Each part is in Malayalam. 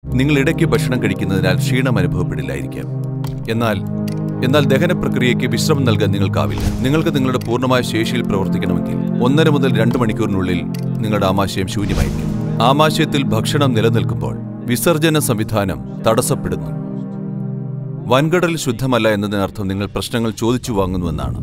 നിങ്ങൾ ഇടയ്ക്ക് ഭക്ഷണം കഴിക്കുന്നതിനാൽ ക്ഷീണം അനുഭവപ്പെടില്ലായിരിക്കാം എന്നാൽ എന്നാൽ ദഹന പ്രക്രിയയ്ക്ക് വിശ്രമം നൽകാൻ നിങ്ങൾക്കാവില്ല നിങ്ങൾക്ക് നിങ്ങളുടെ പൂർണ്ണമായ ശേഷിയിൽ പ്രവർത്തിക്കണമെങ്കിൽ ഒന്നര മുതൽ രണ്ട് മണിക്കൂറിനുള്ളിൽ നിങ്ങളുടെ ആമാശയം ശൂന്യമായിരിക്കും ആമാശയത്തിൽ ഭക്ഷണം നിലനിൽക്കുമ്പോൾ വിസർജന സംവിധാനം തടസ്സപ്പെടുന്നു വൻകടൽ ശുദ്ധമല്ല എന്നതിനർത്ഥം നിങ്ങൾ പ്രശ്നങ്ങൾ ചോദിച്ചു വാങ്ങുന്നുവെന്നാണ്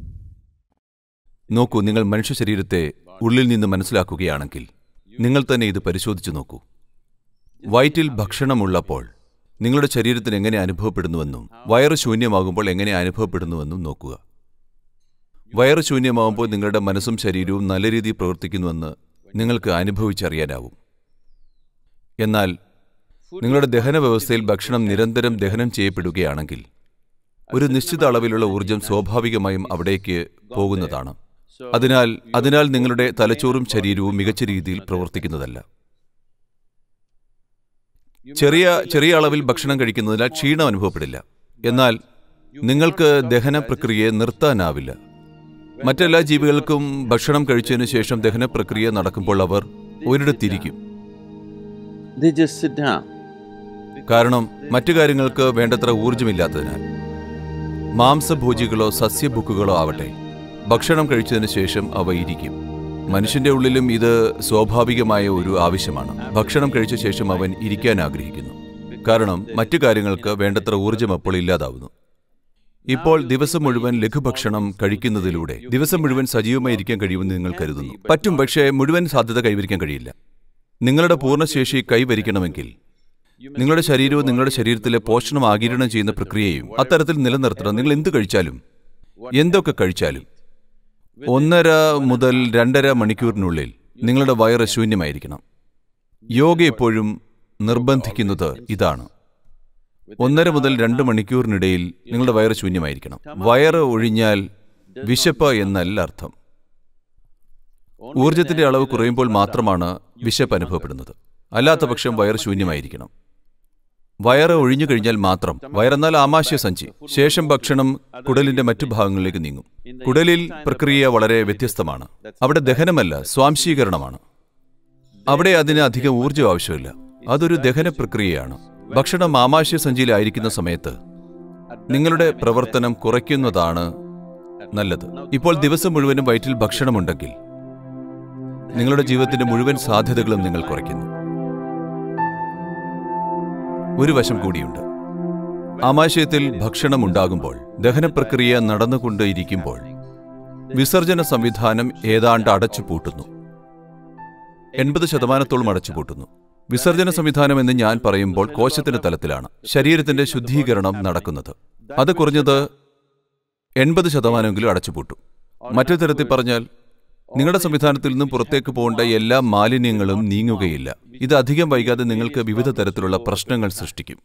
നോക്കൂ നിങ്ങൾ മനുഷ്യ ശരീരത്തെ ഉള്ളിൽ നിന്ന് മനസ്സിലാക്കുകയാണെങ്കിൽ നിങ്ങൾ തന്നെ ഇത് പരിശോധിച്ചു നോക്കൂ വയറ്റിൽ ഭക്ഷണമുള്ളപ്പോൾ നിങ്ങളുടെ ശരീരത്തിന് എങ്ങനെ അനുഭവപ്പെടുന്നുവെന്നും വയറ് ശൂന്യമാകുമ്പോൾ എങ്ങനെ അനുഭവപ്പെടുന്നുവെന്നും നോക്കുക വയറ് ശൂന്യമാകുമ്പോൾ നിങ്ങളുടെ മനസ്സും ശരീരവും നല്ല രീതിയിൽ പ്രവർത്തിക്കുന്നുവെന്ന് നിങ്ങൾക്ക് അനുഭവിച്ചറിയാനാവും എന്നാൽ നിങ്ങളുടെ ദഹന വ്യവസ്ഥയിൽ ഭക്ഷണം നിരന്തരം ദഹനം ചെയ്യപ്പെടുകയാണെങ്കിൽ ഒരു നിശ്ചിത അളവിലുള്ള ഊർജം സ്വാഭാവികമായും അവിടേക്ക് പോകുന്നതാണ് അതിനാൽ അതിനാൽ നിങ്ങളുടെ തലച്ചോറും ശരീരവും മികച്ച രീതിയിൽ പ്രവർത്തിക്കുന്നതല്ല ചെറിയ ചെറിയ അളവിൽ ഭക്ഷണം കഴിക്കുന്നതിനാൽ ക്ഷീണം അനുഭവപ്പെടില്ല എന്നാൽ നിങ്ങൾക്ക് ദഹന പ്രക്രിയയെ നിർത്താനാവില്ല മറ്റെല്ലാ ജീവികൾക്കും ഭക്ഷണം കഴിച്ചതിനു ശേഷം ദഹന പ്രക്രിയ നടക്കുമ്പോൾ അവർ ഒരിടത്തിരിക്കും They just sit down. കാരണം മറ്റു കാര്യങ്ങൾക്ക് വേണ്ടത്ര ഊർജമില്ലാത്തതിനാൽ മാംസഭോജികളോ സസ്യഭുക്കുകളോ ആവട്ടെ ഭക്ഷണം കഴിച്ചതിന് ശേഷം അവ ഇരിക്കും മനുഷ്യന്റെ ഉള്ളിലും ഇത് സ്വാഭാവികമായ ഒരു ആവശ്യമാണ് ഭക്ഷണം കഴിച്ച ശേഷം അവൻ ഇരിക്കാൻ ആഗ്രഹിക്കുന്നു കാരണം മറ്റു കാര്യങ്ങൾക്ക് വേണ്ടത്ര ഊർജം അപ്പോൾ ഇല്ലാതാവുന്നു ഇപ്പോൾ ദിവസം മുഴുവൻ ലഘുഭക്ഷണം കഴിക്കുന്നതിലൂടെ ദിവസം മുഴുവൻ സജീവമായി ഇരിക്കാൻ കഴിയുമെന്ന് നിങ്ങൾ കരുതുന്നു പറ്റും പക്ഷേ മുഴുവൻ സാധ്യത കൈവരിക്കാൻ കഴിയില്ല നിങ്ങളുടെ പൂർണ്ണശേഷി കൈവരിക്കണമെങ്കിൽ നിങ്ങളുടെ ശരീരവും നിങ്ങളുടെ ശരീരത്തിലെ പോഷണം ആകിരണം ചെയ്യുന്ന പ്രക്രിയയും അത്തരത്തിൽ നിലനിർത്തണം നിങ്ങൾ എന്ത് കഴിച്ചാലും എന്തൊക്കെ കഴിച്ചാലും ഒന്നര മുതൽ രണ്ടര മണിക്കൂറിനുള്ളിൽ നിങ്ങളുടെ വയറ് ശൂന്യമായിരിക്കണം യോഗ എപ്പോഴും നിർബന്ധിക്കുന്നത് ഇതാണ് ഒന്നര മുതൽ രണ്ട് മണിക്കൂറിനിടയിൽ നിങ്ങളുടെ വയറ് ശൂന്യമായിരിക്കണം വയറ് ഒഴിഞ്ഞാൽ വിശപ്പ് എന്നല്ല അർത്ഥം ഊർജത്തിന്റെ അളവ് കുറയുമ്പോൾ മാത്രമാണ് വിശപ്പ് അനുഭവപ്പെടുന്നത് അല്ലാത്ത പക്ഷം വയറ് ശൂന്യമായിരിക്കണം വയറ് ഒഴിഞ്ഞു കഴിഞ്ഞാൽ മാത്രം വയറെന്നാൽ ആമാശയ സഞ്ചി ശേഷം ഭക്ഷണം കുടലിന്റെ മറ്റു ഭാഗങ്ങളിലേക്ക് നീങ്ങും കുടലിൽ പ്രക്രിയ വളരെ വ്യത്യസ്തമാണ് അവിടെ ദഹനമല്ല സ്വാംശീകരണമാണ് അവിടെ അതിന് അധികം ഊർജ്ജം ആവശ്യമില്ല അതൊരു ദഹന പ്രക്രിയയാണ് ഭക്ഷണം ആമാശയ സഞ്ചിയിലായിരിക്കുന്ന സമയത്ത് നിങ്ങളുടെ പ്രവർത്തനം കുറയ്ക്കുന്നതാണ് നല്ലത് ഇപ്പോൾ ദിവസം മുഴുവനും വയറ്റിൽ ഭക്ഷണമുണ്ടെങ്കിൽ നിങ്ങളുടെ ജീവിതത്തിന്റെ മുഴുവൻ സാധ്യതകളും നിങ്ങൾ കുറയ്ക്കുന്നു ഒരു വശം കൂടിയുണ്ട് ആമാശയത്തിൽ ഭക്ഷണം ഉണ്ടാകുമ്പോൾ ദഹനപ്രക്രിയ നടന്നുകൊണ്ടേയിരിക്കുമ്പോൾ വിസർജന സംവിധാനം ഏതാണ്ട് അടച്ചുപൂട്ടുന്നു എൺപത് ശതമാനത്തോളം അടച്ചുപൂട്ടുന്നു വിസർജന സംവിധാനം എന്ന് ഞാൻ പറയുമ്പോൾ കോശത്തിന്റെ തലത്തിലാണ് ശരീരത്തിന്റെ ശുദ്ധീകരണം നടക്കുന്നത് അത് കുറഞ്ഞത് എൺപത് ശതമാനമെങ്കിലും അടച്ചുപൂട്ടും മറ്റൊരു തരത്തിൽ പറഞ്ഞാൽ നിങ്ങളുടെ സംവിധാനത്തിൽ നിന്നും പുറത്തേക്ക് പോകേണ്ട എല്ലാ മാലിന്യങ്ങളും നീങ്ങുകയില്ല ഇത് അധികം വൈകാതെ നിങ്ങൾക്ക് വിവിധ തരത്തിലുള്ള പ്രശ്നങ്ങൾ സൃഷ്ടിക്കും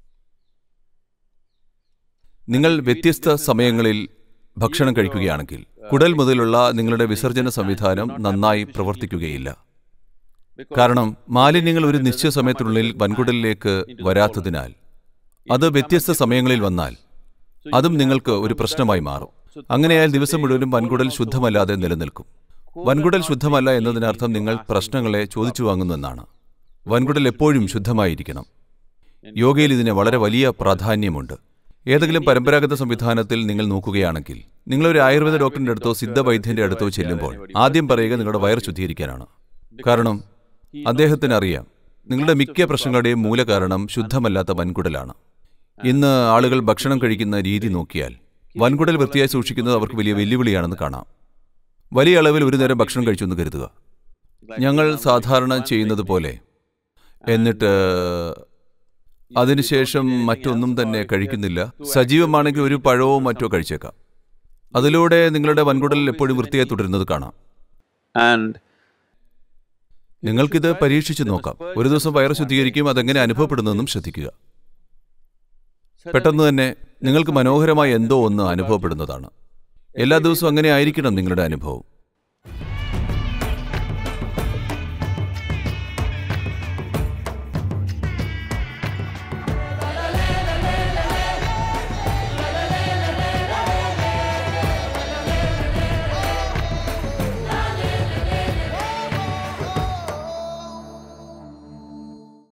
നിങ്ങൾ വ്യത്യസ്ത സമയങ്ങളിൽ ഭക്ഷണം കഴിക്കുകയാണെങ്കിൽ കുടൽ മുതലുള്ള നിങ്ങളുടെ വിസർജന സംവിധാനം നന്നായി പ്രവർത്തിക്കുകയില്ല കാരണം മാലിന്യങ്ങൾ ഒരു നിശ്ചയ സമയത്തിനുള്ളിൽ വൻകുടലിലേക്ക് വരാത്തതിനാൽ അത് വ്യത്യസ്ത സമയങ്ങളിൽ വന്നാൽ അതും നിങ്ങൾക്ക് ഒരു പ്രശ്നമായി മാറും അങ്ങനെയാൽ ദിവസം മുഴുവനും വൻകുടൽ ശുദ്ധമല്ലാതെ നിലനിൽക്കും വൻകുടൽ ശുദ്ധമല്ല എന്നതിനർത്ഥം നിങ്ങൾ പ്രശ്നങ്ങളെ ചോദിച്ചു വാങ്ങുന്നുവെന്നാണ് വൻകുടൽ എപ്പോഴും ശുദ്ധമായിരിക്കണം യോഗയിൽ ഇതിന് വളരെ വലിയ പ്രാധാന്യമുണ്ട് ഏതെങ്കിലും പരമ്പരാഗത സംവിധാനത്തിൽ നിങ്ങൾ നോക്കുകയാണെങ്കിൽ നിങ്ങൾ ഒരു ആയുർവേദ ഡോക്ടറിന്റെ അടുത്തോ സിദ്ധവൈദ്യന്റെ അടുത്തോ ചെല്ലുമ്പോൾ ആദ്യം പറയുക നിങ്ങളുടെ വയർ ശുദ്ധീകരിക്കാനാണ് കാരണം അദ്ദേഹത്തിന് അറിയാം നിങ്ങളുടെ മിക്ക പ്രശ്നങ്ങളുടെയും മൂലകാരണം ശുദ്ധമല്ലാത്ത വൻകുടലാണ് ഇന്ന് ആളുകൾ ഭക്ഷണം കഴിക്കുന്ന രീതി നോക്കിയാൽ വൻകുടൽ വൃത്തിയായി സൂക്ഷിക്കുന്നത് അവർക്ക് വലിയ വെല്ലുവിളിയാണെന്ന് കാണാം വലിയ അളവിൽ ഒരു നേരം ഭക്ഷണം കഴിച്ചു എന്ന് കരുതുക ഞങ്ങൾ സാധാരണ ചെയ്യുന്നത് പോലെ എന്നിട്ട് അതിനുശേഷം മറ്റൊന്നും തന്നെ കഴിക്കുന്നില്ല സജീവമാണെങ്കിൽ ഒരു പഴവോ മറ്റോ കഴിച്ചേക്കാം അതിലൂടെ നിങ്ങളുടെ വൻകുടൽ എപ്പോഴും വൃത്തിയായി തുടരുന്നത് കാണാം And നിങ്ങൾക്കിത് പരീക്ഷിച്ച് നോക്കാം ഒരു ദിവസം വയറ് ശുദ്ധീകരിക്കും അതെങ്ങനെ അനുഭവപ്പെടുന്നതെന്നും ശ്രദ്ധിക്കുക പെട്ടെന്ന് തന്നെ നിങ്ങൾക്ക് മനോഹരമായ എന്തോ ഒന്ന് അനുഭവപ്പെടുന്നതാണ് എല്ലാ ദിവസവും അങ്ങനെ ആയിരിക്കണം നിങ്ങളുടെ അനുഭവം